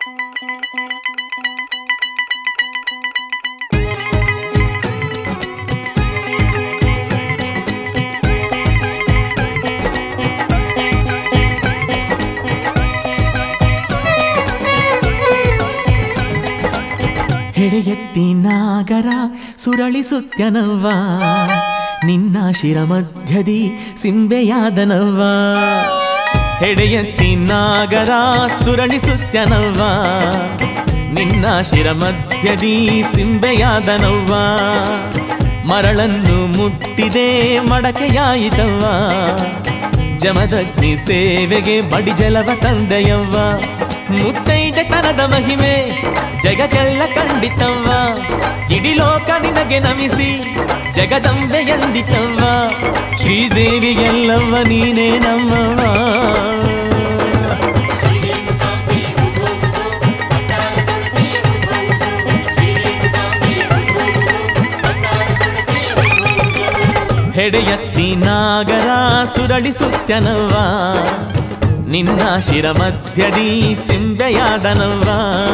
ಹೆಡೆಯೆತ್ತಿ ನಾಗರ ಸುರಳಿಸುತ್ಯನವ್ವ ನಿನ್ನ ಶಿರ ಮಧ್ಯದಿ ಸಿಂಬೆಯಾದನವ್ವ ಹೆಡೆಯೆತ್ತಿ ನಾಗರ ಸುರಳಿಸುತ್ಯನವ್ವ ನಿನ್ನ ಶಿರ ಮಧ್ಯದಿ ಸಿಂಬೆಯಾದನವ್ವ ಮರಳನ್ನು ಮುಟ್ಟಿದೆ ಮಡಕೆಯಾಯಿತವ್ವ ಜಮದಗ್ನಿ ಸೇವೆಗೆ ಬಡಿಜಲವ ತಂದೆಯವ್ವ ಮುತ್ತೈದೆ ತನದ ಮಹಿಮೆ ಜಗಕ್ಕೆಲ್ಲ ಖಂಡಿತವ್ವ ಇಡೀ ಲೋಕ ನಿನಗೆ ನಮಿಸಿ ಜಗದಂಬೆ ಎಂದಿತವ್ವ ಶ್ರೀದೇವಿಗೆಲ್ಲವ್ವ ನೀನೇ ನಮ್ಮವ್ವ ಹೆಡೆಯತ್ತಿ ನಾಗರ ಸುರಳಿಸುತ್ಯನವ್ವ ನಿನ್ನ ಶಿರ ಮಧ್ಯದಿ ಸಿಂಬೆಯಾದನವ್ವ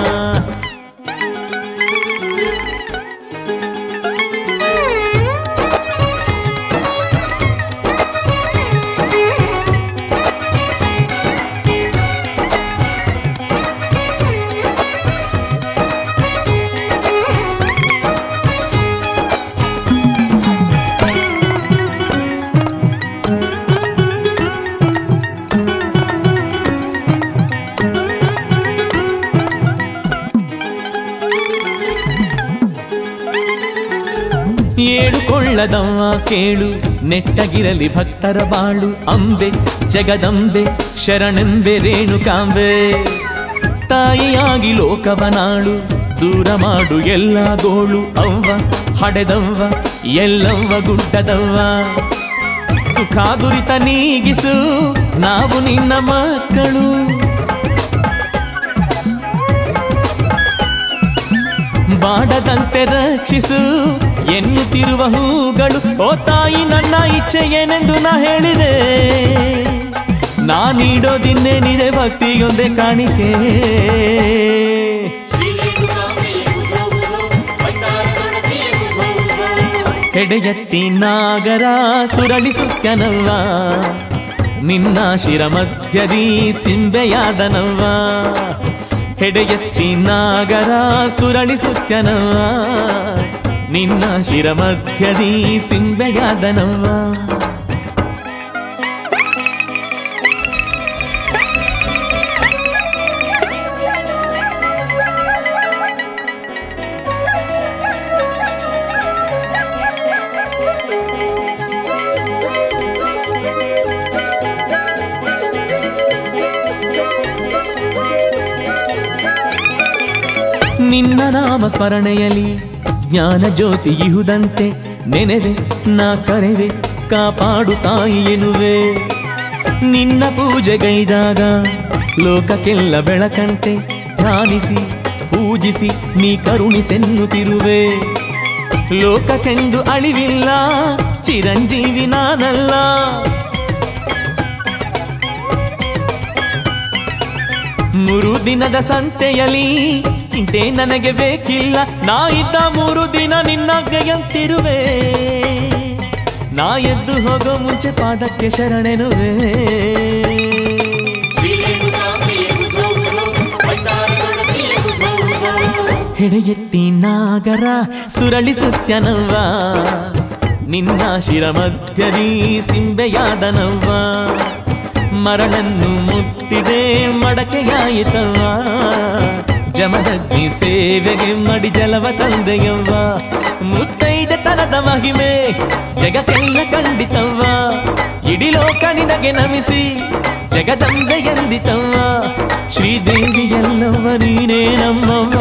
ಏಳು ಕೊಳ್ಳದವ್ವ ಕೇಳು ನೆಟ್ಟಗಿರಲಿ ಭಕ್ತರ ಬಾಳು ಅಂಬೆ ಜಗದಂಬೆ ಶರಣೆಂಬೆ ರೇಣುಕಾಂಬೆ ತಾಯಿಯಾಗಿ ಲೋಕವನಾಳು ದೂರ ಮಾಡು ಎಲ್ಲ ಗೋಳು ಅವ್ವ ಹಡೆದವ್ವ ಎಲ್ಲವ್ವ ಗುಡ್ಡದವ್ವ ದುಃಖಾದುರಿತ ನೀಗಿಸು ನಾವು ನಿನ್ನ ಮಕ್ಕಳು ಬಾಡದಂತೆ ರಕ್ಷಿಸು ಎನ್ನುತ್ತಿರುವ ಹೂಗಳು ಓ ತಾಯಿ ನನ್ನ ಇಚ್ಛೆ ಏನೆಂದು ನಾ ಹೇಳಿದೆ ನಾ ನೀಡೋದಿನ್ನೇನಿದೆ ಭಕ್ತಿಯೊಂದೇ ಕಾಣಿಕೆ ಹೆಡೆಯತ್ತಿ ನಾಗರ ಸುರಳಿಸುತ್ಯನವ್ವ ನಿನ್ನ ಶಿರ ಮಧ್ಯದಿ ಸಿಂಬೆಯಾದನವ್ವ ಹೆಡೆಯತ್ತಿ ನಾಗರ ಸುರಳಿಸುತ್ಯನವ್ವ ನಿನ್ನ ಶಿರ ಮಧ್ಯದಿ ಸಿಂಬೆಯಾದನವ್ವ ನಿನ್ನ ನಾಮ ಸ್ಮರಣೆಯಲಿ ಜ್ಞಾನ ಜ್ಯೋತಿ ಇಹುದಂತೆ ನೆನೆವೆ ನಾ ಕರೆವೆ ಕಾಪಾಡು ತಾಯಿ ಎನ್ನುವೆ ನಿನ್ನ ಪೂಜೆಗೈದಾಗ ಲೋಕಕ್ಕೆಲ್ಲ ಬೆಳಕಂತೆ ಧ್ಯಾನಿಸಿ ಪೂಜಿಸಿ ನೀ ಕರುಣಿಸೆನ್ನುತ್ತಿರುವೆ ಲೋಕಕ್ಕೆಂದು ಅಳಿವಿಲ್ಲ ಚಿರಂಜೀವಿ ನಾನಲ್ಲ ಮೂರು ದಿನದ ಸಂತೆಯಲಿ ಚಿಂತೆ ನನಗೆ ಬೇಕಿಲ್ಲ ನಾ ಇದ್ದ ಮೂರು ದಿನ ನಿನ್ನಾಜ್ಞೆಯಂತಿರುವೆ ನಾ ಎದ್ದು ಹೋಗೋ ಮುಂಚೆ ಪಾದಕ್ಕೆ ಶರಣೆನುವೆ ಹೆಡೆಯೆತ್ತಿ ನಾಗರ ಸುರಳಿಸುತ್ಯನವ್ವ ನಿನ್ನ ಶಿರ ಮಧ್ಯದಿ ಸಿಂಬೆಯಾದನವ್ವ ಮರಳನ್ನು ಮುಟ್ಟಿದೆ ಮಡಕೆಯಾಯಿತವ್ವ ಜಮದಗ್ನಿ ಸೇವೆಗೆ ಮಡಿ ಜಲವ ತಂದೆಯವ್ವ ಮುತ್ತೈದೆ ತನದ ಮಹಿಮೆ ಜಗಕ್ಕೆಲ್ಲ ಖಂಡಿತವ್ವ ಇಡೀ ಲೋಕ ನಿನಗೆ ನಮಿಸಿ ಜಗದಂಬೆ ಎಂದಿತವ್ವ ಶ್ರೀದೇವಿ ಎಲ್ಲವ್ವ ನೀನೇ ನಮ್ಮವ್ವ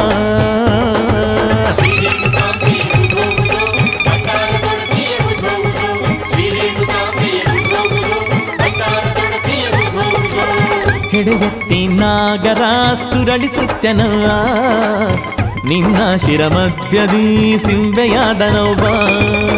ಹೆಡೆಯತ್ತಿ ನಾಗರ ಸುರಳಿಸುತ್ಯನವ್ವ ನಿನ್ನ ಶಿರ ಮಧ್ಯದಿ ಸಿಂಬೆಯಾದನವ್ವ